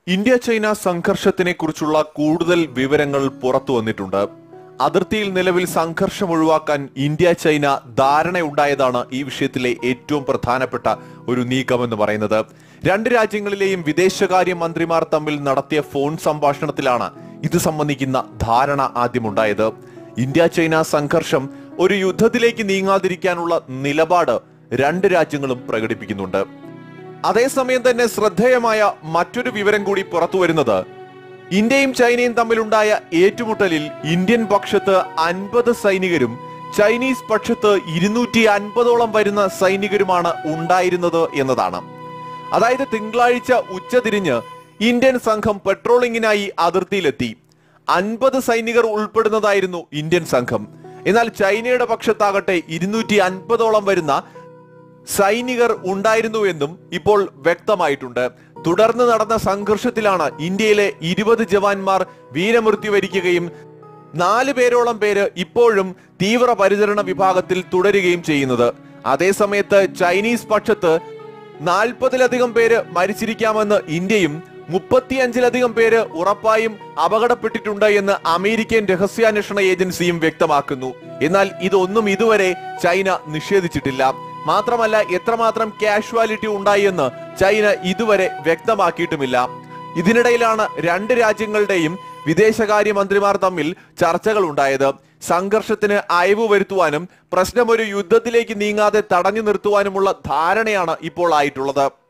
India China സംഘർഷത്തിനെ കുറിച്ചുള്ള കൂടുതൽ വിവരങ്ങൾ പുറത്തു വന്നിട്ടുണ്ട് അതിർത്തിയിൽ നിലവിൽ സംഘർഷം ഒഴിവാക്കാൻ ഇന്ത്യ ചൈന ധാരണയുണ്ടായതാണ് ഈ വിഷയത്തിലെ ഏറ്റവും പ്രധാനപ്പെട്ട ഒരു നീക്കമെന്ന് പറയുന്നത് രണ്ട് രാജ്യങ്ങളിലെയും വിദേശകാര്യ മന്ത്രിമാർ തമ്മിൽ നടത്തിയ ഫോൺ സംഭാഷണത്തിലാണ് ഇത് സംബന്ധിക്കുന്ന ധാരണ ആദ്യമുണ്ടായത് ഇന്ത്യ ചൈന സംഘർഷം ഒരു യുദ്ധത്തിലേക്ക് നീങ്ങാതിരിക്കാനുള്ള നിലപാട് രണ്ട് രാജ്യങ്ങളും പ്രകടിപ്പിക്കുന്നുണ്ട് അതേസമയം തന്നെ ശ്രദ്ധേയമായ മറ്റൊരു വിവരം കൂടി പുറത്തു വരുന്നത് ഇന്ത്യയും ചൈനയും തമ്മിലുണ്ടായ ഏറ്റുമുട്ടലിൽ ഇന്ത്യൻ പക്ഷത്ത് അൻപത് സൈനികരും ചൈനീസ് പക്ഷത്ത് ഇരുന്നൂറ്റി അൻപതോളം വരുന്ന സൈനികരുമാണ് ഉണ്ടായിരുന്നത് എന്നതാണ് അതായത് തിങ്കളാഴ്ച ഉച്ചതിരിഞ്ഞ് ഇന്ത്യൻ സംഘം പെട്രോളിങ്ങിനായി അതിർത്തിയിലെത്തി അൻപത് സൈനികർ ഉൾപ്പെടുന്നതായിരുന്നു ഇന്ത്യൻ സംഘം എന്നാൽ ചൈനയുടെ പക്ഷത്താകട്ടെ ഇരുന്നൂറ്റി അൻപതോളം വരുന്ന സൈനികർ ഉണ്ടായിരുന്നുവെന്നും ഇപ്പോൾ വ്യക്തമായിട്ടുണ്ട് തുടർന്ന് നടന്ന സംഘർഷത്തിലാണ് ഇന്ത്യയിലെ ഇരുപത് ജവാന്മാർ വീരമൃത്യു വരിക്കുകയും നാല് പേരോളം പേര് ഇപ്പോഴും തീവ്ര പരിചരണ വിഭാഗത്തിൽ തുടരുകയും ചെയ്യുന്നത് അതേസമയത്ത് ചൈനീസ് പക്ഷത്ത് നാൽപ്പതിലധികം പേര് മരിച്ചിരിക്കാമെന്ന് ഇന്ത്യയും മുപ്പത്തിയഞ്ചിലധികം പേര് ഉറപ്പായും അപകടപ്പെട്ടിട്ടുണ്ട് എന്ന് അമേരിക്കൻ രഹസ്യാന്വേഷണ ഏജൻസിയും വ്യക്തമാക്കുന്നു എന്നാൽ ഇതൊന്നും ഇതുവരെ ചൈന നിഷേധിച്ചിട്ടില്ല മാത്രമല്ല എത്രമാത്രം കാഷ്വാലിറ്റി ഉണ്ടായി എന്ന് ചൈന ഇതുവരെ വ്യക്തമാക്കിയിട്ടുമില്ല ഇതിനിടയിലാണ് രണ്ട് രാജ്യങ്ങളുടെയും വിദേശകാര്യ മന്ത്രിമാർ തമ്മിൽ ചർച്ചകൾ ഉണ്ടായത് സംഘർഷത്തിന് അയവ് വരുത്തുവാനും പ്രശ്നം ഒരു യുദ്ധത്തിലേക്ക് നീങ്ങാതെ തടഞ്ഞു നിർത്തുവാനുമുള്ള ധാരണയാണ് ഇപ്പോൾ ആയിട്ടുള്ളത്